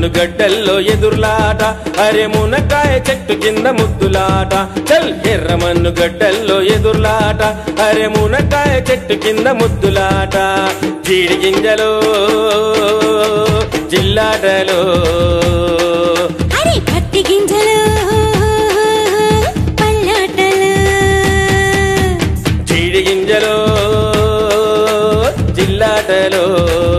ఎర్రమన్ను గడ్డల్లో ఎదుర్లాట అరే మునకాయ చెట్టు కింద ముద్దులాట చల్ ఎర్రమన్ను గడ్డల్లో ఎదుర్లాట అరే మునకాయ చెట్టు కింద ముద్దులాట జీడి గింజలో జిల్లాటలో అరే పత్తి గింజలు పల్లాటలు జీడి గింజలో జిల్లాటలో